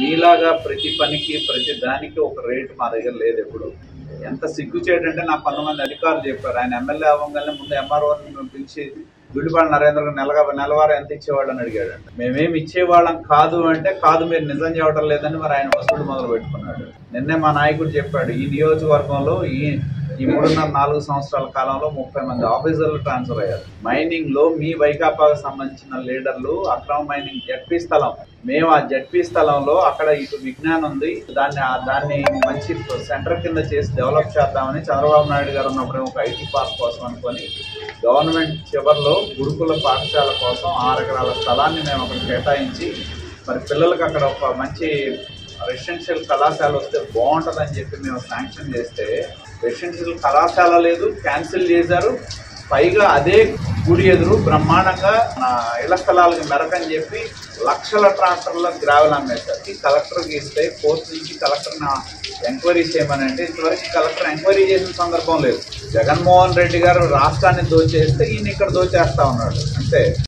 మీలాగా ప్రతి పనికి ప్రతి దానికి ఒక రేటు మా దగ్గర లేదు ఎప్పుడు ఎంత సిగ్గు చేయడంటే నాకు కొంతమంది అధికారులు చెప్పారు ఆయన ఎమ్మెల్యే అవ్వగానే ముందు ఎంఆర్ఓని పిలిచి గుడిపాడు నరేంద్ర నెలగా నెలవారు ఎంత ఇచ్చేవాళ్ళని అడిగాడు మేమేమి ఇచ్చేవాళ్ళం కాదు అంటే కాదు మీరు నిజం చేయడం లేదని మరి ఆయన వసూలు మొదలు పెట్టుకున్నాడు నిన్నే మా నాయకుడు చెప్పాడు ఈ నియోజకవర్గంలో ఈ ఈ మూడున్నర నాలుగు సంవత్సరాల కాలంలో ముప్పై మంది ఆఫీసర్లు ట్రాన్స్ఫర్ అయ్యారు మైనింగ్ లో మీ వైకాపాకు సంబంధించిన లీడర్లు అక్రమ మైనింగ్ జడ్పీ స్థలం మేము ఆ జడ్పీ స్థలంలో అక్కడ ఇటు విజ్ఞానం ఉంది దాన్ని ఆ- దాన్ని మంచి సెంటర్ కింద చేసి డెవలప్ చేద్దామని చంద్రబాబు నాయుడు గారు ఉన్నప్పుడు ఒక ఐటీ పార్క్ కోసం అనుకొని గవర్నమెంట్ చివరిలో గురుకుల పాఠశాల కోసం ఆరు ఎకరాల స్థలాన్ని మేము అక్కడ కేటాయించి మరి పిల్లలకు అక్కడ ఒక మంచి రెసిడెన్షియల్ కళాశాల వస్తే బాగుంటుందని చెప్పి మేము శాంక్షన్ చేస్తే రెసిడెన్షియల్ కళాశాల లేదు క్యాన్సిల్ చేశారు పైగా అదే గుడి ఎదురు బ్రహ్మాండంగా మన ఇళ్ల స్థలాలకు మెరకని చెప్పి లక్షల ట్రాక్టర్ల గ్రావెల్ అమ్మేశారు ఈ కలెక్టర్కి ఇస్తే కోర్టు నుంచి కలెక్టర్ని ఎంక్వైరీ చేయమని అంటే ఇంతవరకు కలెక్టర్ ఎంక్వైరీ చేసిన సందర్భం లేదు జగన్మోహన్ రెడ్డి గారు రాష్ట్రాన్ని దోచేస్తే ఈయన ఇక్కడ దోచేస్తా ఉన్నాడు అంతే